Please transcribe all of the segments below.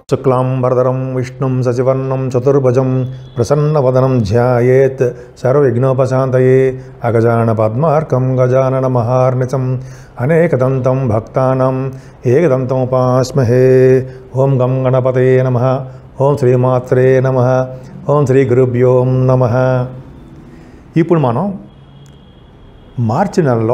శుక్లాంబరధరం విష్ణుం సచివర్ణం చతుర్భుజం ప్రసన్నవదనం ధ్యాయేత్ సర్వవిఘ్నోపశాంతయే అగజాన పద్మార్కం గజానన మహార్నిశం అనేకదంతం భక్తానాం ఏకదంతం ఉపాస్మహే ఓం గం గణపతే నమ ఓం శ్రీమాత్రే నమ ఓం శ్రీ గురుభ్యో నమ ఇప్పుడు మనం మార్చి నెలలో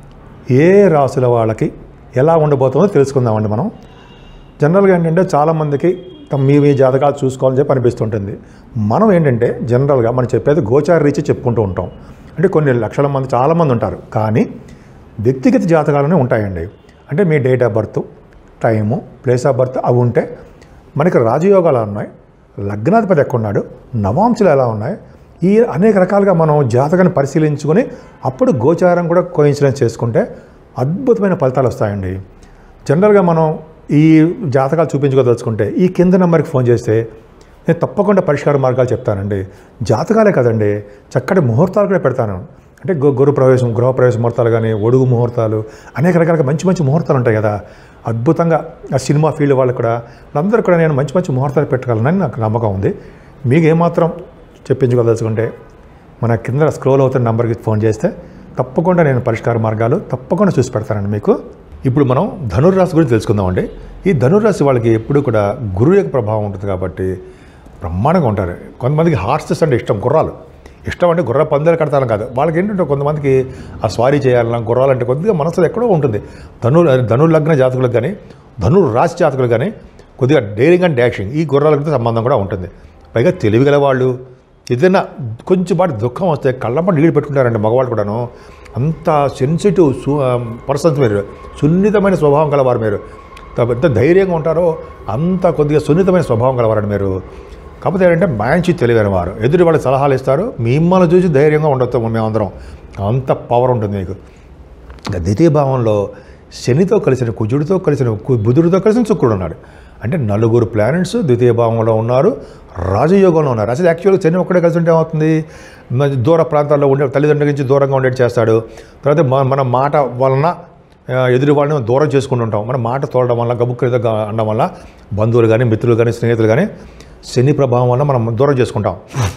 ఏ రాసుల వాళ్ళకి ఎలా ఉండబోతుందో తెలుసుకుందామండి మనం జనరల్గా ఏంటంటే చాలామందికి తమ మీ మీ జాతకాలు చూసుకోవాలని చెప్పి అనిపిస్తుంటుంది మనం ఏంటంటే జనరల్గా మనం చెప్పేది గోచార రీచి చెప్పుకుంటూ ఉంటాం అంటే కొన్ని లక్షల మంది చాలామంది ఉంటారు కానీ వ్యక్తిగత జాతకాలనే ఉంటాయండి అంటే మీ date of birth time place of birth అవి ఉంటే మనకి రాజయోగాలు ఉన్నాయి లగ్నాధిపతి ఎక్కడున్నాడు నవాంశలు ఎలా ఉన్నాయి ఈ అనేక రకాలుగా మనం జాతకాన్ని పరిశీలించుకొని అప్పుడు గోచారం కూడా కోయిన్సిడెన్స్ చేసుకుంటే అద్భుతమైన ఫలితాలు వస్తాయండి జనరల్గా మనం ఈ జాతకాలు చూపించుకోదలుచుకుంటే ఈ కింద నెంబర్కి ఫోన్ చేస్తే నేను తప్పకుండా పరిష్కార మార్గాలు చెప్తానండి జాతకాలే కదండి చక్కటి ముహూర్తాలు కూడా పెడతాను అంటే గు గురు ప్రవేశం గృహ ప్రవేశ ముహూర్తాలు కానీ ఒడుగు ముహూర్తాలు అనేక రకాలుగా మంచి మంచి ముహూర్తాలు ఉంటాయి కదా అద్భుతంగా ఆ సినిమా ఫీల్డ్ వాళ్ళకు కూడా వాళ్ళందరూ కూడా నేను మంచి మంచి ముహూర్తాలు పెట్టగలనని నాకు నమ్మకం ఉంది మీకు ఏమాత్రం చెప్పించుకోదలుచుకుంటే మన కింద స్క్రోల్ అవుతున్న నెంబర్కి ఫోన్ చేస్తే తప్పకుండా నేను పరిష్కార మార్గాలు తప్పకుండా చూసి పెడతానండి మీకు ఇప్పుడు మనం ధనుర్రాశి గురించి తెలుసుకుందామండి ఈ ధనుర్రాశి వాళ్ళకి ఎప్పుడు కూడా గురువు యొక్క ప్రభావం ఉంటుంది కాబట్టి బ్రహ్మాండంగా ఉంటారు కొంతమందికి హార్సెస్ అంటే ఇష్టం గుర్రాలు ఇష్టం అంటే గుర్ర పందాలు కడతాను కాదు వాళ్ళకి ఏంటంటే కొంతమందికి ఆ స్వారీ చేయాలన్నా గుర్రాలంటే కొద్దిగా మనసులో ఎక్కడో ఉంటుంది ధను ధను లగ్న జాతకులకు కానీ ధనుర్ రాశి జాతకులకు కానీ కొద్దిగా డేరింగ్ అండ్ డాషింగ్ ఈ గుర్రాలతో సంబంధం కూడా ఉంటుంది పైగా తెలివిగల వాళ్ళు ఏదైనా కొంచెం పాటు దుఃఖం వస్తే కళ్ళమ్మ నీళ్ళు పెట్టుకుంటారండి మగవాళ్ళు కూడాను అంత సెన్సిటివ్ సు పర్సన్స్ మీరు సున్నితమైన స్వభావం గలవారు మీరు ఎంత ధైర్యంగా ఉంటారో అంత కొద్దిగా సున్నితమైన స్వభావం గలవారండి మీరు కాకపోతే ఏంటంటే మంచి తెలివైన వారు ఎదుటి వాళ్ళు సలహాలు ఇస్తారు మిమ్మల్ని చూసి ధైర్యంగా ఉండొచ్చు మేమందరం అంత పవర్ ఉంటుంది మీకు ఇంకా ద్వితీయ భావంలో శనితో కలిసిన కుజుడితో కలిసిన కు- బుధుడితో కలిసిన శుక్రుడు ఉన్నాడు అంటే నలుగురు ప్లానెట్స్ ద్వితీయ భావంలో ఉన్నారు రాజయోగంలో ఉన్నారు అసలు యాక్చువల్గా శని ఒక్కడే కలిసి ఉంటే ఏమవుతుంది మరి దూర ప్రాంతాల్లో ఉండే తల్లిదండ్రుల నుంచి దూరంగా ఉండేది చేస్తాడు తర్వాత మన- మన మాట వలన ఆ, ఎదుటి వాళ్ళని దూరం చేసుకుంటుంటాం మన మాట తోలడం వల్ల గబుక్కరిగా అనడం వల్ల బంధువులు కానీ మిత్రులు కానీ స్నేహితులు కానీ శని ప్రభావం వల్ల మనం దూరం చేసుకుంటాం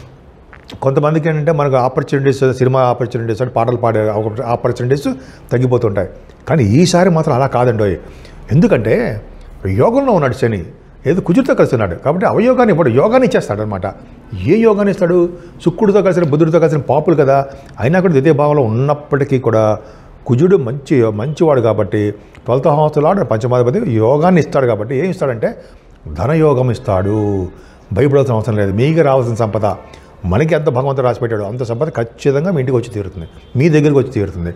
కొంతమందికి ఏంటంటే మనకు ఆపర్చునిటీస్ సినిమా ఆపర్చునిటీస్ అంటే పాటలు పాడే ఆపర్చునిటీస్ తగ్గిపోతుంటాయి కానీ ఈసారి మాత్రం అలా కాదండి ఎందుకంటే యోగంలో ఉన్నాడు శని ఏదో కుజుడితో కలిసి ఉన్నాడు కాబట్టి అవయోగాన్ని ఇప్పుడు యోగాన్ని ఇచ్చేస్తాడు అనమాట ఏ యోగాన్ని ఇస్తాడు శుక్రుడితో కలిసిన బుద్ధుడితో కలిసిన పాపులు కదా అయినా కూడా ద్వితీయ భావంలో ఉన్నప్పటికీ కూడా కుజుడు మంచి మంచివాడు కాబట్టి ట్వెల్త్ హౌస్లో పంచమాధిపతి యోగాన్ని ఇస్తాడు కాబట్టి ఏం ఇస్తాడంటే ధనయోగం ఇస్తాడు భయపడాల్సిన అవసరం లేదు మీకు రావాల్సిన సంపద మనకి ఎంత భగవంతుడు రాసి పెట్టాడు అంత సంపద ఖచ్చితంగా మీ ఇంటికి వచ్చి తీరుతుంది మీ దగ్గరికి వచ్చి తీరుతుంది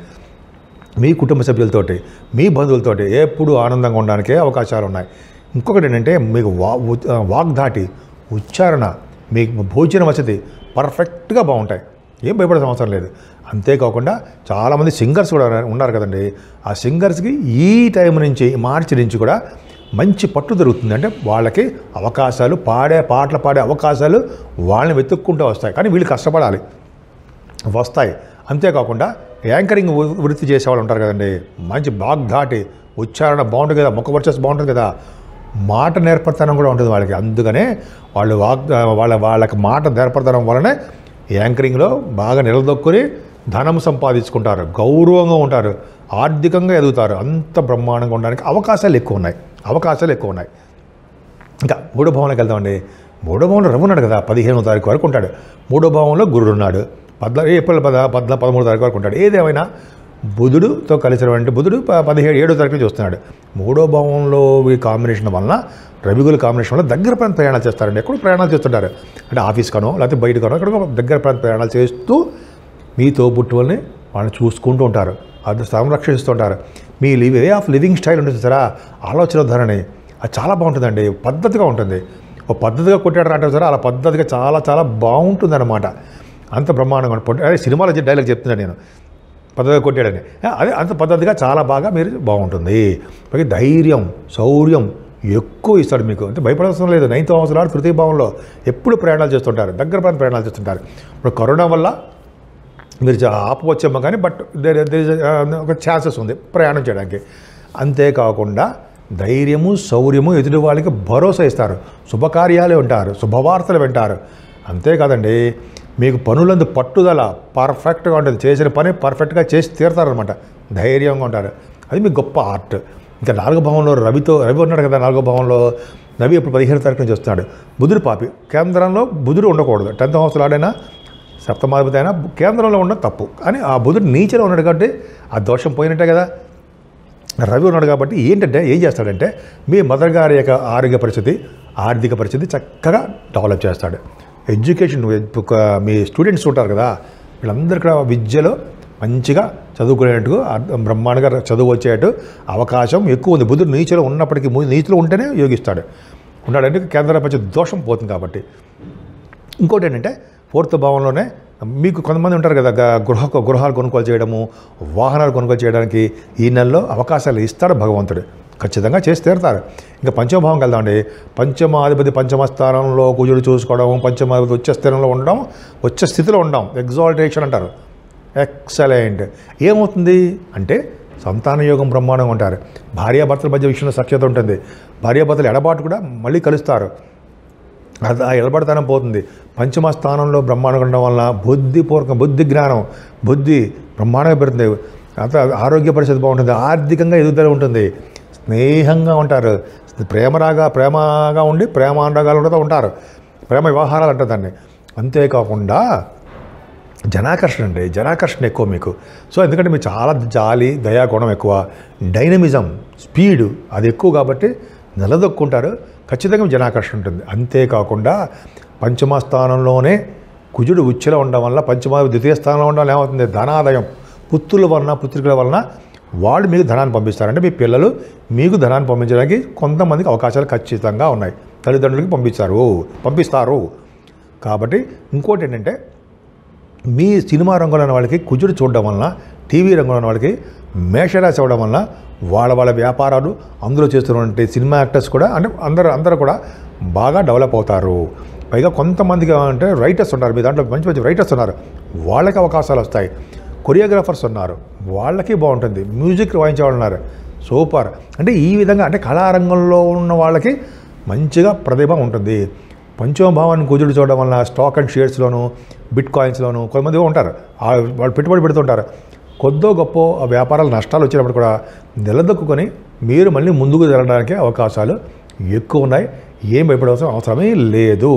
మీ కుటుంబ సభ్యులతోటి మీ బంధువులతోటి ఎప్పుడు ఆనందంగా ఉండడానికే అవకాశాలు ఉన్నాయి ఇంకొకటి ఏంటంటే మీకు వా ఉ- వాగ్దాటి ఉచ్చారణ మీకు భోజన వసతి పర్ఫెక్ట్గా బాగుంటాయి ఏం భయపడాల్సిన అవసరం లేదు అంతేకాకుండా చాలామంది సింగర్స్ కూడా ఉన్నారు కదండి ఆ సింగర్స్కి ఈ టైం నుంచి మార్చి నుంచి కూడా మంచి పట్టు దొరుకుతుంది అంటే వాళ్ళకి అవకాశాలు పాడే పాటలు పాడే అవకాశాలు వాళ్ళని వెతుక్కుంటూ వస్తాయి కానీ వీళ్ళు కష్టపడాలి వస్తాయి అంతేకాకుండా యాంకరింగ్ వృ- వృత్తి చేసేవాళ్ళు ఉంటారు కదండి మంచి బాగ్ధాటి ఉచ్చారణ బాగుంటుంది కదా ముఖ వర్చస్ బాగుంటుంది కదా మాట నేర్పడతనం కూడా ఉంటుంది వాళ్ళకి అందుకనే వాళ్ళు వాగ్ వాళ్ళ వాళ్ళకి మాట నేర్పడతనం వలనే యాంకరింగ్లో బాగా నిలదొక్కుని ధనం సంపాదించుకుంటారు గౌరవంగా ఉంటారు ఆర్థికంగా ఎదుగుతారు అంత బ్రహ్మాండంగా ఉండడానికి అవకాశాలు ఎక్కువ ఉన్నాయి అవకాశాలు ఎక్కువ ఉన్నాయి ఇంకా మూడో భావంలోకి వెళ్దామండి మూడో భావంలో రవి ఉన్నాడు కదా పదిహేనో తారీఖు వరకు ఉంటాడు మూడో భావంలో గురుడు ఉన్నాడు పద్నా ఏప్రిల్ పద పద్నా పదమూడు తారీఖు వరకు ఉంటాడు ఏదేమైనా బుధుడుతో కలిసినటువంటి బుధుడు ప- పదిహేడు ఏడో తారీఖు నుంచి వస్తున్నాడు మూడో భావంలో ఈ కాంబినేషన్ వలన రవిగుల కాంబినేషన్ వల్ల దగ్గర ప్రాంత ప్రయాణాలు చేస్తారండి ఎక్కడ ప్రయాణాలు చేస్తుంటారు అంటే ఆఫీస్కనో లేకపోతే బయటకనో ఎక్కడికో దగ్గర ప్రాంత ప్రయాణాలు చేస్తూ మీ తోబుట్టువల్ని వాళ్ళని చూసుకుంటూ ఉంటారు అది సంరక్షిస్తుంటారు మీ live way of living style ఉంటుంది సరా ఆలోచన ధోరణి అది చాలా బాగుంటుందండి పద్ధతిగా ఉంటుంది ఒక పద్ధతిగా కొట్టాడు అంటే సరే అలా పద్ధతిగా చాలా చాలా బాగుంటుంది అనమాట అంత బ్రహ్మాండంగా ఉంటుంది. అదే సినిమాలో వచ్చే డైలాగ్ చెప్తున్నాను నేను పద్ధతిగా కొట్టాడని అదే అంత పద్ధతిగా చాలా బాగా మీరు బాగుంటుంది పైగా ధైర్యం శౌర్యం ఎక్కువ ఇస్తాడు మీకు అంటే భయపడవసరం లేదు నైన్త్ అవసరాలు తృతీయ భావంలో ఎప్పుడు ప్రయాణాలు చేస్తుంటారు దగ్గర ప్రాంత ప్రయాణాలు చేస్తుంటారు ఇప్పుడు కరోనా వల్ల మీరు చా- ఆపవచ్చేమో కానీ బట్ దేర్ దేర్ ఒక ఛాన్సెస్ ఉంది ప్రయాణం చేయడానికి అంతేకాకుండా ధైర్యము శౌర్యము ఎదుటి వాళ్ళకి భరోసా ఇస్తారు శుభకార్యాలు ఉంటారు శుభవార్తలు వింటారు అంతేకాదండి మీకు పనులందు పట్టుదల పర్ఫెక్ట్గా ఉంటుంది చేసిన పని పర్ఫెక్ట్గా చేసి తీరుతారనమాట ధైర్యంగా ఉంటారు అది మీ గొప్ప ఆర్ట్ ఇంకా నాలుగో భావంలో రవితో రవి ఉన్నాడు కదా నాలుగో భావంలో రవి ఇప్పుడు పదిహేను తారీఖు నుంచి వస్తున్నాడు బుధుడు పాపి కేంద్రంలో బుధుడు ఉండకూడదు టెన్త్ హౌస్లో ఆడైనా సప్తమాధిపతి అయినా కేంద్రంలో ఉండడం తప్పు కానీ ఆ బుధుడు నీచలో ఉన్నాడు కాబట్టి ఆ దోషం పోయినట్టే కదా రవి ఉన్నాడు కాబట్టి ఏంటంటే ఏం చేస్తాడంటే మీ మదర్ గారి యొక్క ఆరోగ్య పరిస్థితి ఆర్థిక పరిస్థితి చక్కగా డెవలప్ చేస్తాడు ఎడ్యుకేషన్ ఒక మీ స్టూడెంట్స్ ఉంటారు కదా వీళ్ళందరూ కూడా విద్యలో మంచిగా చదువుకునేట్టు బ్రహ్మాండంగా చదువు వచ్చేటట్టు అవకాశం ఎక్కువ ఉంది బుద్ధుడు నీచులో ఉన్నప్పటికీ ము- నీచులో ఉంటేనే యోగిస్తాడు ఉన్నాడంటే కేంద్ర పరిస్థితి దోషం పోతుంది కాబట్టి ఇంకోటి ఏంటంటే ఫోర్త్ భావంలోనే మీకు కొంతమంది ఉంటారు కదా గ- గృహ గృహాలు కొనుగోలు చేయడము వాహనాలు కొనుగోలు చేయడానికి ఈ నెలలో అవకాశాలు ఇస్తాడు భగవంతుడు ఖచ్చితంగా చేసి తీరుతారు ఇంకా పంచమభావం వెళ్దామండి పంచమాధిపతి పంచమ స్థానంలో కుజుడు చూసుకోవడం పంచమాధిపతి ఉచ్చ స్థిరంలో ఉండడం ఉచ్చ స్థితిలో ఉండడం ఎగ్జాల్టేషన్ అంటారు ఎక్సలెంట్ ఏమవుతుంది అంటే సంతాన యోగం బ్రహ్మాండంగా ఉంటారు భార్యాభర్తల మధ్య విషయంలో సఖ్యత ఉంటుంది భార్యాభర్తలు ఎడబాటు కూడా మళ్ళీ కలుస్తారు అది ఆ ఎడబడతనం పోతుంది పంచమ స్థానంలో బ్రహ్మాండంగా ఉండడం వల్ల బుద్ధిపూర్వకం బుద్ధి జ్ఞానం బుద్ధి బ్రహ్మాండంగా పెడుతుంది అంత ఆరోగ్య పరిస్థితి బాగుంటుంది ఆర్థికంగా ఎదుగుదల ఉంటుంది స్నేహంగా ఉంటారు ప్రేమరాగా ప్రేమగా ఉండి ప్రేమానురాగాలు కూడా ఉంటారు ప్రేమ వ్యవహారాలు అంటారు దాన్ని అంతేకాకుండా జనాకర్షణ అండి జనాకర్షణ ఎక్కువ మీకు సో ఎందుకంటే మీరు చాలా జాలి దయా గుణం ఎక్కువ డైనమిజం స్పీడ్ అది ఎక్కువ కాబట్టి నిలదొక్కుంటారు ఖచ్చితంగా మీ జనాకర్షణ ఉంటుంది అంతేకాకుండా పంచమ స్థానంలోనే కుజుడు ఉచ్చులో ఉండడం వల్ల పంచమ ద్వితీయ స్థానంలో ఉండడం వల్ల ఏమవుతుంది ధనాదాయం పుత్రుల వలన పుత్రికల వలన వాళ్ళు మీకు ధనాన్ని పంపిస్తారు అంటే మీ పిల్లలు మీకు ధనాన్ని పంపించడానికి కొంతమందికి అవకాశాలు ఖచ్చితంగా ఉన్నాయి తల్లిదండ్రులకి పంపిస్తారు పంపిస్తారు కాబట్టి ఇంకోటి ఏంటంటే మీ సినిమా రంగంలో ఉన్న వాళ్ళకి కుజుడు చూడడం వలన టీవీ రంగంలో ఉన్న వాళ్ళకి మేషరాశి అవ్వడం వలన వాళ్ళ వాళ్ళ వ్యాపారాలు అందులో చేస్తున్నటువంటి సినిమా యాక్టర్స్ కూడా అంటే అందరూ అందరూ కూడా బాగా డెవలప్ అవుతారు పైగా కొంతమందికి అంటే రైటర్స్ ఉన్నారు మీ దాంట్లో మంచి మంచి రైటర్స్ ఉన్నారు వాళ్ళకి అవకాశాలు వస్తాయి కొరియోగ్రాఫర్స్ ఉన్నారు వాళ్ళకి బాగుంటుంది మ్యూజిక్ వాయించే వాళ్ళు ఉన్నారు సూపర్ అంటే ఈ విధంగా అంటే కళారంగంలో ఉన్న వాళ్ళకి మంచిగా ప్రతిభ ఉంటుంది పంచమభావాన్ని కుజుడు చూడడం వలన స్టాక్ అండ్ షేర్స్లోను బిట్ కాయిన్స్లోను కొంతమంది ఉంటారు ఆ వాళ్ళు పెట్టుబడి పెడుతుంటారు కొద్దో గొప్ప ఆ వ్యాపారాలు నష్టాలు వచ్చినప్పుడు కూడా నిలదొక్కుని మీరు మళ్ళీ ముందుకు వెళ్ళడానికి అవకాశాలు ఎక్కువ ఉన్నాయి ఏం భయపడవలసిన అవసరమే లేదు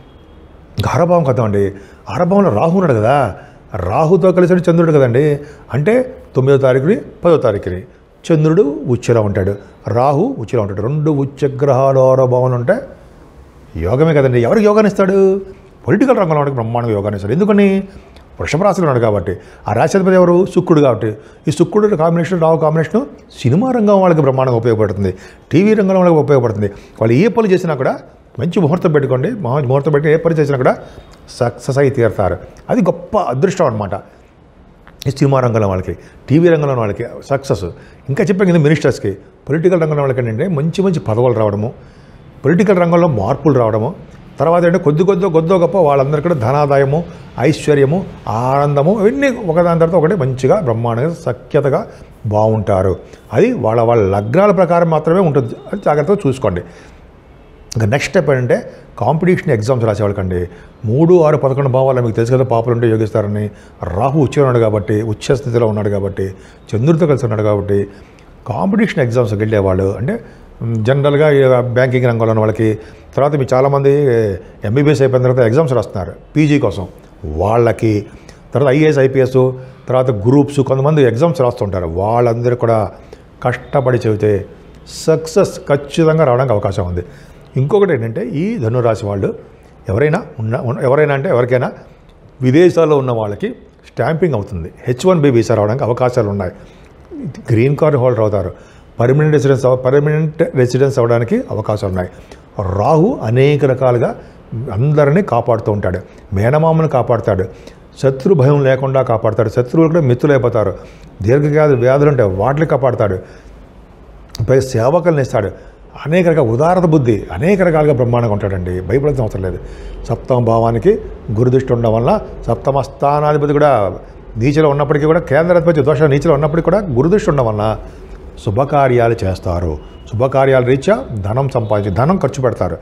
గారభావం కదా అండి ఆరభావంలో రాహు ఉన్నాడు కదా రాహుతో కలిసి చంద్రుడు కదండి అంటే తొమ్మిదో తారీఖుని పదో తారీఖుని చంద్రుడు ఉచ్చలో ఉంటాడు రాహు ఉచ్చలో ఉంటాడు రెండు ఉచ్చగ్రహాలు ఆరోభావంలో ఉంటే యోగమే కదండి ఎవరికి యోగాన్ని ఇస్తాడు పొలిటికల్ రంగంలో వాడికి బ్రహ్మాండంగా యోగాన్ని ఇస్తాడు ఎందుకని వృషభ రాశిలో ఉన్నాడు కాబట్టి ఆ రాశాధిపతి ఎవరు శుక్రుడు కాబట్టి ఈ శుక్రుడు కాంబినేషన్ రావు కాంబినేషన్ సినిమా రంగం వాళ్ళకి బ్రహ్మాండంగా ఉపయోగపడుతుంది టీవీ రంగంలో వాళ్ళకి ఉపయోగపడుతుంది వాళ్ళు ఏ పని చేసినా కూడా మంచి ముహూర్తం పెట్టుకోండి మహా- ముహూర్తం పెట్టి ఏ పని చేసినా కూడా సక్సెస్ అయి తీరుతారు అది గొప్ప అదృష్టం అనమాట ఈ సినిమా రంగంలో వాళ్ళకి టీవీ రంగంలో ఉన్న వాళ్ళకి సక్సెస్ ఇంకా చెప్పాను కదా మినిస్టర్స్కి పొలిటికల్ రంగంలో వాళ్ళకి ఏంటంటే మంచి మంచి పదవులు రావడము పొలిటికల్ రంగంలో మార్పులు రావడము తర్వాత ఏంటంటే కొద్ది కొద్ది కొద్దో గొప్ప వాళ్ళందరికీ కూడా ధనాదాయము ఐశ్వర్యము ఆనందము ఇవన్నీ ఒకదాని తర్వాత ఒకటి మంచిగా బ్రహ్మాండంగా సఖ్యతగా బాగుంటారు అది వాళ్ళ వాళ్ళ లగ్నాల ప్రకారం మాత్రమే ఉంటుంది అది జాగ్రత్తగా చూసుకోండి ఇంకా నెక్స్ట్ స్టెప్ ఏంటంటే కాంపిటీషన్ ఎగ్జామ్స్ రాసేవాళ్ళకండి మూడు ఆరు పదకొండు భావాలు మీకు తెలుసు కదా పాపలు ఉంటే యోగిస్తారని రాహు ఉచ్చ ఉన్నాడు కాబట్టి ఉచ్చ స్థితిలో ఉన్నాడు కాబట్టి చంద్రుడితో కలిసి ఉన్నాడు కాబట్టి కాంపిటీషన్ ఎగ్జామ్స్కి వెళ్ళేవాళ్ళు అంటే మ్, జనరల్గా ఈ బ్యాంకింగ్ రంగంలో ఉన్న వాళ్ళకి తర్వాత మీ చాలామంది ఎంబీబీఎస్ అయిపోయిన తర్వాత ఎగ్జామ్స్ రాస్తున్నారు పీజీ కోసం వాళ్ళకి తర్వాత ఐఏఎస్ ఐపీఎస్ తర్వాత గ్రూప్స్ కొంతమంది ఎగ్జామ్స్ రాస్తుంటారు వాళ్ళందరూ కూడా కష్టపడి చెబితే సక్సెస్ ఖచ్చితంగా రావడానికి అవకాశం ఉంది ఇంకొకటి ఏంటంటే ఈ ధనురాశి వాళ్ళు ఎవరైనా ఉన్న ఉన్న- ఎవరైనా అంటే ఎవరికైనా విదేశాల్లో ఉన్న వాళ్ళకి స్టాంపింగ్ అవుతుంది హెచ్ వన్ బి వీసా రావడానికి అవకాశాలు ఉన్నాయి గ్రీన్ కార్డు హోల్డర్ అవుతారు పర్మనెంట్ రెసిడెన్స్ అవ- పర్మనెంట్ రెసిడెన్స్ అవ్వడానికి అవకాశాలు ఉన్నాయి రాహు అనేక రకాలుగా అందరినీ కాపాడుతూ ఉంటాడు మేనమామను కాపాడుతాడు శత్రు భయం లేకుండా కాపాడుతాడు శత్రువులు కూడా మిత్రులైపోతారు దీర్ఘవ్యాధి వ్యాధులు ఉంటాయి వాటిని కాపాడుతాడు పై సేవకులను ఇస్తాడు అనేక రకాల ఉదారత బుద్ధి అనేక రకాలుగా బ్రహ్మాండంగా ఉంటాడండి భయపడాల్సిన అవసరం లేదు సప్తమ భావానికి గురుదృష్టి ఉండడం వల్ల సప్తమ స్థానాధిపతి కూడా నీచలో ఉన్నప్పటికీ కూడా కేంద్రాధిపతి దోష నీచలో ఉన్నప్పటికీ కూడా గురుదృష్టి ఉండడం వలన శుభకార్యాలు చేస్తారు శుభకార్యాల రీత్యా ధనం సంపాదించి ధనం ఖర్చు పెడతారు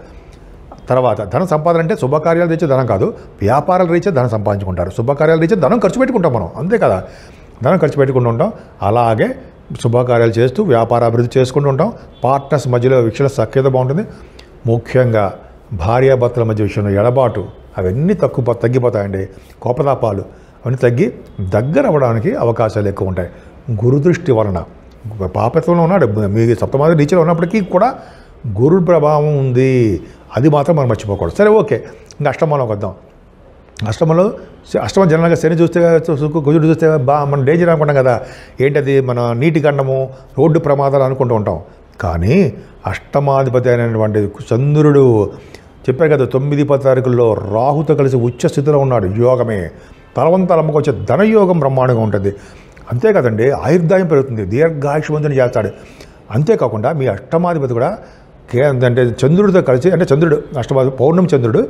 తర్వాత ధన సంపాదన అంటే శుభకార్యాలు రీత్యా ధనం కాదు వ్యాపారాల రీత్యా ధనం సంపాదించుకుంటారు శుభకార్యాల రీత్యా ధనం ఖర్చు పెట్టుకుంటాం మనం అంతే కదా ధనం ఖర్చు పెట్టుకుంటూ ఉంటాం అలాగే శుభకార్యాలు చేస్తూ వ్యాపార అభివృద్ధి చేసుకుంటూ ఉంటాం పార్ట్నర్స్ మధ్యలో విషయంలో సఖ్యత బాగుంటుంది ముఖ్యంగా భార్యాభర్తల మధ్య విషయంలో ఎడబాటు అవన్నీ తక్కువ తగ్గిపోతాయండి కోపతాపాలు అవన్నీ తగ్గి దగ్గర అవ్వడానికి అవకాశాలు ఎక్కువ ఉంటాయి గురుదృష్టి వలన పాపత్వంలో ఉన్నాడు మీ సప్తమాది నీచలో ఉన్నప్పటికీ కూడా గురు ప్రభావం ఉంది అది మాత్రం మనం మర్చిపోకూడదు సరే ఓకే ఇంకా అష్టమంలోకి వద్దాం అష్టమంలో అష్టమ జనరల్గా శని చూస్తే చూ- కుజుడు చూస్తే బా మనం డేంజర్ అనుకుంటాం కదా ఏంటది మన నీటి ఖండము రోడ్డు ప్రమాదాలు అనుకుంటూ ఉంటాం కానీ అష్టమాధిపతి అయినటువంటి చంద్రుడు చెప్పారు కదా తొమ్మిది పది తారీఖుల్లో రాహుతో కలిసి ఉచ్చ స్థితిలో ఉన్నాడు యోగమే తలవంతల అమ్మకు వచ్చే ధనయోగం బ్రహ్మాండంగా ఉంటుంది అంతే కదండి ఆయుర్దాయం పెరుగుతుంది దీర్ఘాయుష్మంతుని చేస్తాడు అంతేకాకుండా మీ అష్టమాధిపతి కూడా కే అంటే చంద్రుడితో కలిసి అంటే చంద్రుడు అష్టమాధి పౌర్ణమి చంద్రుడు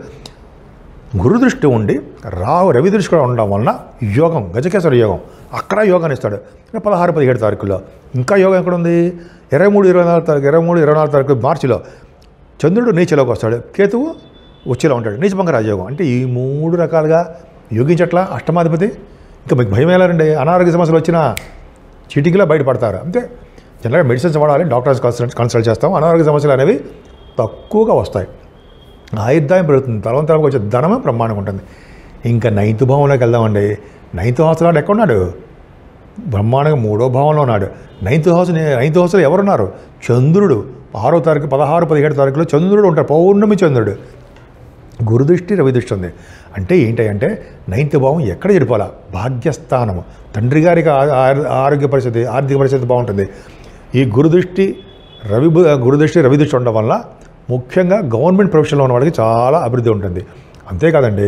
గురుదృష్టి ఉండి రాహు రవి దృష్టి కూడా ఉండడం వలన యోగం గజకేశ్వర యోగం అక్కడ యోగాన్ని ఇస్తాడు ఇంకా పదహారు పదిహేడు తారీఖుల్లో ఇంకా యోగం ఎక్కడ ఉంది ఇరవై మూడు ఇరవై నాలుగు తారీఖు ఇరవై మూడు ఇరవై నాలుగు తారీఖు మార్చిలో చంద్రుడు నీచలోకి వస్తాడు కేతువు ఉచ్చిలో ఉంటాడు నీచభంగ రాజయోగం అంటే ఈ మూడు రకాలుగా యోగించట్లా అష్టమాధిపతి ఇంకా మీకు భయం ఎలా రండి అనారోగ్య సమస్యలు వచ్చినా చీటికిలా బయటపడతారు అంతే జనరల్గా మెడిసిన్స్ వాడాలి డాక్టర్స్ కన్సల్ట్ కన్సల్ట్ చేస్తాం అనారోగ్య సమస్యలు అనేవి తక్కువగా వస్తాయి ఆయుర్దాయం పెరుగుతుంది తలవంతలకు వచ్చే ధనమే బ్రహ్మాండంగా ఉంటుంది ఇంకా నైన్త్ భావంలోకి వెళ్దామండి నైన్త్ హౌస్లో ఎక్కడున్నాడు బ్రహ్మాండంగా మూడో భావంలో ఉన్నాడు నైన్త్ హౌస్ నైన్త్ హౌస్లో ఎవరున్నారు చంద్రుడు ఆరో తారీఖు పదహారు పదిహేడు తారీఖులో చంద్రుడు ఉంటాడు పౌర్ణమి చంద్రుడు గురుదృష్టి రవిదృష్టి ఉంది అంటే ఏంటి అంటే నైన్త్ భావం ఎక్కడ చెడిపోవాలా భాగ్యస్థానము తండ్రి గారికి ఆ- ఆ- ఆరోగ్య పరిస్థితి ఆర్థిక పరిస్థితి బాగుంటుంది ఈ గురుదృష్టి రవి గురుదృష్టి రవిదృష్టి ఉండడం వల్ల ముఖ్యంగా గవర్నమెంట్ ప్రొఫెషన్లో ఉన్న వాళ్ళకి చాలా అభివృద్ధి ఉంటుంది అంతేకాదండి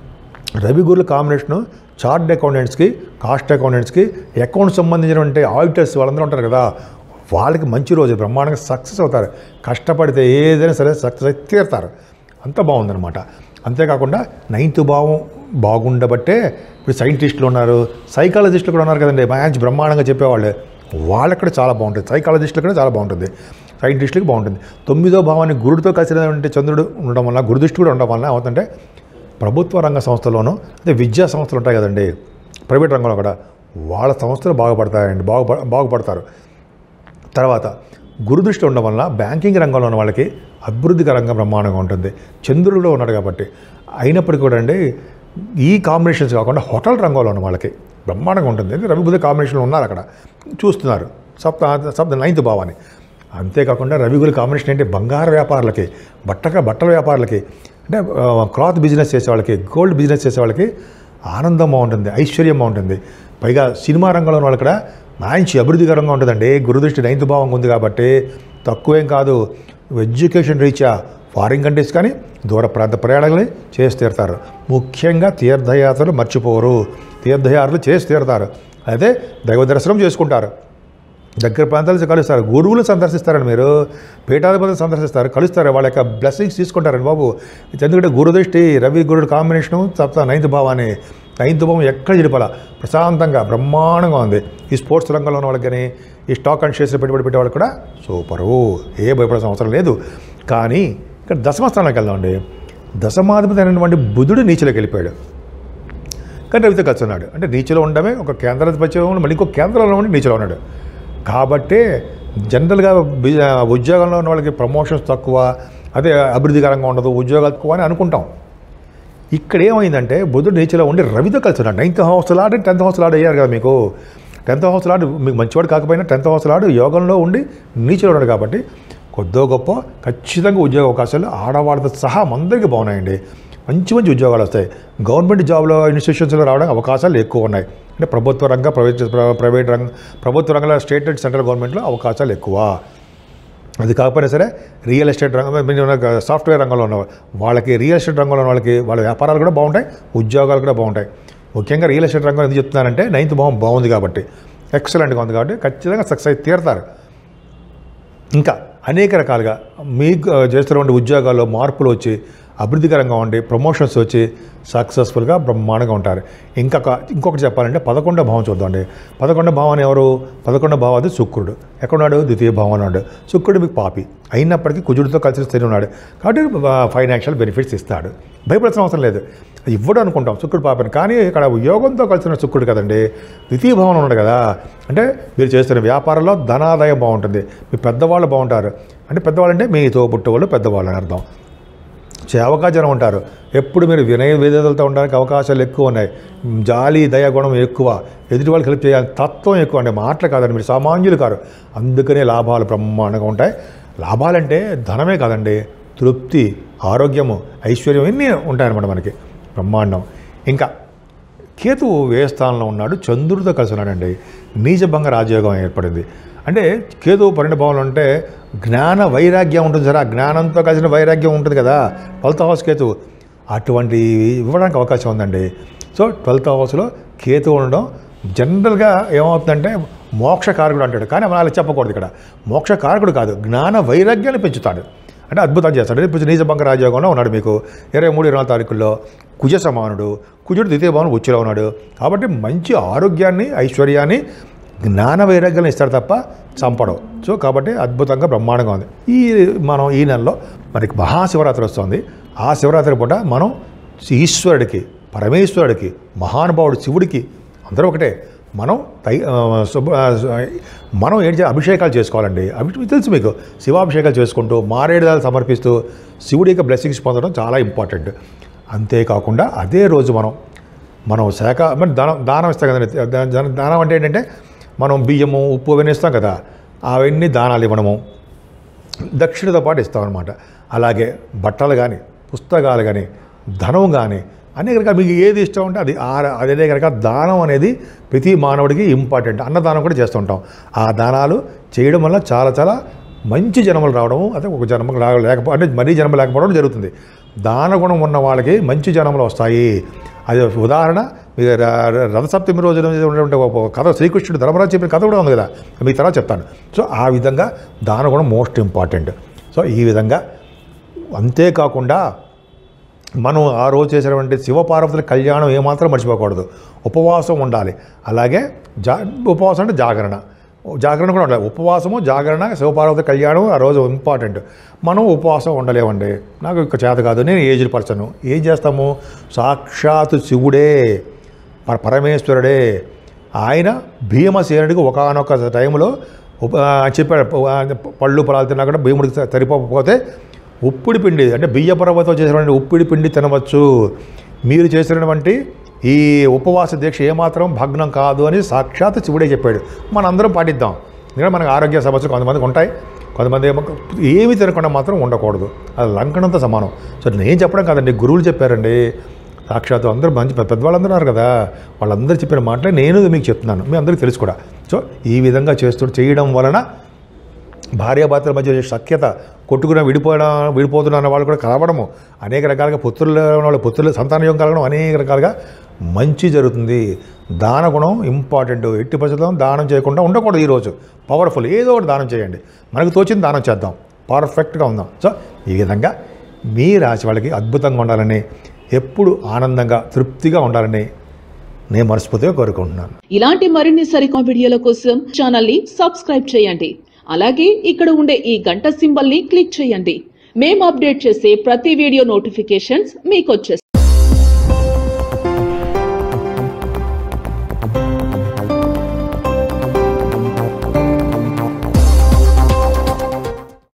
రవి గురుల కాంబినేషను చార్ట్ అకౌంటెంట్స్కి కాస్ట్ అకౌంటెంట్స్కి అకౌంట్ సంబంధించినటువంటి ఆడిటర్స్ వాళ్ళందరూ ఉంటారు కదా వాళ్ళకి మంచి రోజు బ్రహ్మాండంగా సక్సెస్ అవుతారు కష్టపడితే ఏదైనా సరే సక్సెస్ అయితే తీరుతారు అంత బాగుందన్నమాట అంతేకాకుండా నైన్త్ భావం బాగుండబట్టే ఇప్పుడు సైంటిస్టులు ఉన్నారు సైకాలజిస్టులు కూడా ఉన్నారు కదండి మ్యాచ్ బ్రహ్మాండంగా చెప్పేవాళ్ళు వాళ్ళకి కూడా చాలా బాగుంటుంది సైకాలజిస్టులు కూడా చాలా బాగుంటుంది సైంటిస్టులకి బాగుంటుంది తొమ్మిదో భావాన్ని గురుడితో కలిసినటువంటి చంద్రుడు ఉండడం వల్ల గురుదృష్టి కూడా ఉండడం వల్ల ఏమవుతుందంటే ప్రభుత్వ రంగ సంస్థల్లోనూ అదే విద్యా సంస్థలు ఉంటాయి కదండి ప్రైవేట్ రంగంలో కూడా వాళ్ళ సంస్థలు బాగుపడతాయండి బాగుప బాగుపడతారు తర్వాత గురుదృష్టి ఉండడం వల్ల బ్యాంకింగ్ రంగంలో ఉన్న వాళ్ళకి అభివృద్ధికరంగా బ్రహ్మాండంగా ఉంటుంది చంద్రుడిలో ఉన్నాడు కాబట్టి అయినప్పటికీ కూడా అండి ఈ కాంబినేషన్స్ కాకుండా హోటల్ రంగంలో ఉన్న వాళ్ళకి బ్రహ్మాండంగా ఉంటుంది ఎందుకంటే రవి బుధ కాంబినేషన్లో ఉన్నారు అక్కడ చూస్తున్నారు సప్త సప్త నైన్త్ భావాన్ని అంతేకాకుండా రవిగుల కాంబినేషన్ ఏంటి బంగారు వ్యాపారులకి బట్టక బట్టల వ్యాపారులకి అంటే ఆ, క్లాత్ బిజినెస్ చేసే వాళ్ళకి గోల్డ్ బిజినెస్ చేసే వాళ్ళకి ఆనందం బాగుంటుంది ఐశ్వర్యం బాగుంటుంది పైగా సినిమా రంగంలో ఉన్న వాళ్ళు కూడా మంచి అభివృద్ధికరంగా ఉంటుందండి గురుదృష్టి నైన్త్ భావం ఉంది కాబట్టి తక్కువేం కాదు ఎడ్యుకేషన్ రీత్యా ఫారిన్ కంట్రీస్ కానీ దూర ప్రాంత ప్రయాణాలని చేసి తీరుతారు ముఖ్యంగా తీర్థయాత్రలు మర్చిపోరు తీర్థయాత్రలు చేసి తీరుతారు అయితే దైవ దర్శనం చేసుకుంటారు దగ్గర ప్రాంతాలు కలుస్తారు గురువులు సందర్శిస్తారండి మీరు పీఠాధిపతులు సందర్శిస్తారు కలుస్తారు వాళ్ళ యొక్క బ్లెస్సింగ్స్ తీసుకుంటారండి బాబు ఎందుకంటే గురుదృష్టి రవి గురుడు కాంబినేషను సప్త నైన్త్ భావాన్ని నైన్త్ భావం ఎక్కడ చెడిపాల ప్రశాంతంగా బ్రహ్మాండంగా ఉంది ఈ స్పోర్ట్స్ రంగంలో ఉన్న వాళ్ళకి కానీ ఈ స్టాక్ అండ్ షేర్స్ పెట్టుబడి పెట్టే వాళ్ళకి కూడా సూపరు ఏ భయపడాల్సిన అవసరం లేదు కానీ ఇక్కడ దశమస్థానానికి వెళ్దామండి దశమాధిపతి అయినటువంటి బుధుడు నీచులోకి వెళ్ళిపోయాడు కానీ రవితో కలిసి ఉన్నాడు అంటే నీచులో ఉండడమే ఒక కేంద్రాధిపత్యం మళ్ళీ ఇంకో కేంద్రంలో ఉండి నీచులో ఉన్నాడు కాబట్టి జనరల్గా బి- ఉద్యోగంలో ఉన్న వాళ్ళకి ప్రమోషన్స్ తక్కువ అదే అభివృద్ధికరంగా ఉండదు ఉద్యోగాలు తక్కువ అని అనుకుంటాం ఇక్కడ ఏమైందంటే బుధుడు నీచులో ఉండి రవితో కలిసి ఉన్నాడు నైన్త్ హౌస్ లాడి టెన్త్ హౌస్ లాడ్ అయ్యారు కదా మీకు టెన్త్ హౌస్ లాడ్ మీకు మంచివాడు కాకపోయినా టెన్త్ హౌస్ లాడ్ యోగంలో ఉండి నీచులో ఉన్నాడు కాబట్టి కొద్దో గొప్ప ఖచ్చితంగా ఉద్యోగ అవకాశాలు ఆడవాళ్ళతో సహా అందరికీ బాగున్నాయండి మంచి మంచి ఉద్యోగాలు వస్తాయి గవర్నమెంట్ జాబ్లో ఇన్స్టిట్యూషన్స్లో రావడానికి అవకాశాలు ఎక్కువ ఉన్నాయి అంటే ప్రభుత్వ రంగ ప్రైవేట్ ప్రైవేట్ రంగ ప్రభుత్వ రంగంలో స్టేట్ అండ్ సెంట్రల్ గవర్నమెంట్లో అవకాశాలు ఎక్కువ అది కాకపోయినా సరే రియల్ ఎస్టేట్ రంగం మీరు ఉన్న సాఫ్ట్వేర్ రంగంలో ఉన్న వాళ్ళకి రియల్ ఎస్టేట్ రంగంలో ఉన్న వాళ్ళకి వాళ్ళ వ్యాపారాలు కూడా బాగుంటాయి ఉద్యోగాలు కూడా బాగుంటాయి ముఖ్యంగా రియల్ ఎస్టేట్ రంగం ఎందుకు చెప్తున్నానంటే నైన్త్ భావం బాగుంది కాబట్టి ఎక్సలెంట్గా ఉంది కాబట్టి ఖచ్చితంగా సక్సెస్ అయితే తీరుతారు ఇంకా అనేక రకాలుగా మీకు ఆ, చేస్తున్నటువంటి ఉద్యోగాల్లో మార్పులు వచ్చి అభివృద్ధికరంగా ఉండి ప్రమోషన్స్ వచ్చి సక్సెస్ఫుల్గా బ్రహ్మాండంగా ఉంటారు ఇంకొక ఇంకొకటి చెప్పాలంటే పదకొండో భావం చూద్దామండి పదకొండో భావాన్ని ఎవరు పదకొండో భావం అది శుక్రుడు ఎక్కడున్నాడు ద్వితీయ భావం ఉన్నాడు శుక్రుడు మీకు పాపి అయినప్పటికీ కుజుడితో కలిసి స్థితి ఉన్నాడు కాబట్టి ఫైనాన్షియల్ బెనిఫిట్స్ ఇస్తాడు భయపడాల్సిన అవసరం లేదు ఇవ్వడు అనుకుంటాం శుక్రుడు పాపని కానీ ఇక్కడ యోగంతో కలిసిన శుక్రుడు కదండి ద్వితీయ భావన ఉన్నాడు కదా అంటే మీరు చేస్తున్న వ్యాపారంలో ధనాదాయం బాగుంటుంది మీ పెద్దవాళ్ళు బాగుంటారు అంటే పెద్దవాళ్ళు అంటే మీతో పుట్టవాళ్ళు పెద్దవాళ్ళు అని అర్థం సేవకా జనం ఉంటారు ఎప్పుడు మీరు వినయ విధేతలతో ఉండడానికి అవకాశాలు ఎక్కువ ఉన్నాయి జాలి దయ గుణం ఎక్కువ ఎదుటి వాళ్ళకి హెల్ప్ చేయాలి తత్వం ఎక్కువ అంటే మాటలు కాదండి మీరు సామాన్యులు కారు అందుకనే లాభాలు బ్రహ్మాండంగా ఉంటాయి లాభాలంటే ధనమే కాదండి తృప్తి ఆరోగ్యము ఐశ్వర్యం ఇన్ని ఉంటాయన్నమాట మనకి బ్రహ్మాండం ఇంకా కేతువు వ్యయ స్థానంలో ఉన్నాడు చంద్రుడితో కలిసి ఉన్నాడండి నీచభంగ రాజయోగం ఏర్పడింది అంటే కేతువు పన్నెండు భావంలో ఉంటే జ్ఞాన వైరాగ్యం ఉంటుంది సరే ఆ జ్ఞానంతో కలిసిన వైరాగ్యం ఉంటుంది కదా ట్వెల్త్ హౌస్ కేతువు అటువంటి ఇవ్వడానికి అవకాశం ఉందండి సో ట్వెల్త్ హౌస్లో కేతువు ఉండడం జనరల్గా ఏమవుతుందంటే మోక్షకారకుడు అంటాడు కానీ మనం అలా చెప్పకూడదు ఇక్కడ మోక్షకారకుడు కాదు జ్ఞాన వైరాగ్యాన్ని పెంచుతాడు అంటే అద్భుతం చేస్తాడు ఇప్పుడు నీచభంగ రాజయోగంలో ఉన్నాడు మీకు ఇరవై మూడు ఇరవై నాలుగు తారీఖుల్లో కుజ సమానుడు కుజుడు ద్వితీయ భావన ఉచ్చులో ఉన్నాడు కాబట్టి మంచి ఆరోగ్యాన్ని ఐశ్వర్యాన్ని జ్ఞాన వైరాగ్యాన్ని ఇస్తాడు తప్ప చంపడం సో కాబట్టి అద్భుతంగా బ్రహ్మాండంగా ఉంది ఈ మనం ఈ నెలలో మనకి మహాశివరాత్రి వస్తుంది ఆ శివరాత్రి పూట మనం ఈశ్వరుడికి పరమేశ్వరుడికి మహానుభావుడు శివుడికి అందరూ ఒకటే మనం తై ఆ, శుభ ఆ, మనం ఏంటి చేయాలి? అభిషేకాలు చేసుకోవాలండి అవి తెలుసు మీకు శివాభిషేకాలు చేసుకుంటూ మారేడుదాలు సమర్పిస్తూ శివుడి యొక్క బ్లెస్సింగ్స్ పొందడం చాలా ఇంపార్టెంట్ అంతేకాకుండా అదే రోజు మనం మనం శాఖ మరి దానం దానం ఇస్తాం కదండి దా- దా- దానం అంటే ఏంటంటే మనం బియ్యము ఉప్పు అవన్నీ ఇస్తాం కదా అవన్నీ దానాలు ఇవ్వడము దక్షిణతో పాటు ఇస్తామన్నమాట అలాగే బట్టలు కానీ పుస్తకాలు కానీ ధనం కానీ అనేక రకాల మీకు ఏది ఇష్టం ఉంటే అది ఆ- అదే కనుక దానం అనేది ప్రతి మానవుడికి ఇంపార్టెంట్ అన్నదానం కూడా చేస్తుంటాం ఆ దానాలు చేయడం వల్ల చాలా చాలా మంచి జన్మలు రావడం అదే ఒక జన్మకు రా లేకపో అంటే మరీ జన్మ లేకపోవడం జరుగుతుంది దానగుణం ఉన్న వాళ్ళకి మంచి జన్మలు వస్తాయి అది ఒక ఉదాహరణ మీకు ర- ర- రథసప్తమి రోజున ఉన్నటువంటి ఒక కథ శ్రీకృష్ణుడు ధర్మరాజు చెప్పిన కథ కూడా ఉంది కదా మీకు తర్వాత చెప్తాను సో ఆ విధంగా దానగుణం మోస్ట్ ఇంపార్టెంట్ సో ఈ విధంగా అంతేకాకుండా మనం ఆ రోజు చేసినటువంటి శివపార్వతుల కళ్యాణం ఏమాత్రం మర్చిపోకూడదు ఉపవాసం ఉండాలి అలాగే జా ఉపవాసం అంటే జాగరణ జాగరణ కూడా ఉండాలి ఉపవాసము జాగరణ శివపార్వతి కళ్యాణం ఆ రోజు ఇంపార్టెంట్ మనం ఉపవాసం ఉండలేమండి నాకు ఇక చేత కాదు నేను ఏజ్డ్ పర్సన్ ఏం చేస్తాము సాక్షాత్ శివుడే పర పరమేశ్వరుడే ఆయన భీమసేనుడికి ఒకనొక టైంలో ఉప ఆ, చెప్పాడు ఆ, పళ్ళు పొలాలు తిన్నా కూడా భీముడికి స- సరిపోకపోతే ఉప్పిడి పిండి అంటే బియ్య పర్వతం చేసినటువంటి ఉప్పిడి పిండి తినవచ్చు మీరు చేసినటువంటి ఈ ఉపవాస దీక్ష ఏమాత్రం భగ్నం కాదు అని సాక్షాత్ శివుడే చెప్పాడు మనందరం పాటిద్దాం ఎందుకంటే మనకు ఆరోగ్య సమస్యలు కొంతమందికి ఉంటాయి కొంతమంది ఏమో ఏమి తినకుండా మాత్రం ఉండకూడదు అది లంకనంతో సమానం సో నేను చెప్పడం కాదండి గురువులు చెప్పారండి సాక్షాత్ అందరూ మంచి పెద్ద పెద్దవాళ్ళందరూ ఉన్నారు కదా వాళ్ళందరూ చెప్పిన మాటలే నేను మీకు చెప్తున్నాను మీ అందరికీ తెలుసు కూడా సో ఈ విధంగా చేస్తూ చేయడం వలన భార్యాభర్తల మధ్య సఖ్యత కొట్టుకున్న విడిపోవడం విడిపోతున్న అన్న వాళ్ళు కూడా కలవడము అనేక రకాలుగా పుత్రులు ఉన్న వాళ్ళు పుత్రులు సంతానయోగం కలగడం అనేక రకాలుగా మంచి జరుగుతుంది దాన గుణం ఇంపార్టెంట్ ఎట్టి పరిస్థితుల్లో దానం చేయకుండా ఉండకూడదు ఈరోజు పవర్ఫుల్ ఏదో ఒకటి దానం చేయండి మనకు తోచింది దానం చేద్దాం పర్ఫెక్ట్గా ఉందాం సో ఈ విధంగా మీ రాశి వాళ్ళకి అద్భుతంగా ఉండాలని ఎప్పుడు ఆనందంగా తృప్తిగా ఉండాలని నేను మనస్ఫూర్తిగా కోరుకుంటున్నాను ఇలాంటి మరిన్ని సరికొత్త వీడియోల కోసం ఛానల్ ని సబ్స్క్రైబ్ చేయండి అలాగే ఇక్కడ ఉండే ఈ గంట సింబల్ ని క్లిక్ చేయండి మేము అప్డేట్ చేసే ప్రతి వీడియో నోటిఫికేషన్స్ మీకు వచ్చేస్తాయి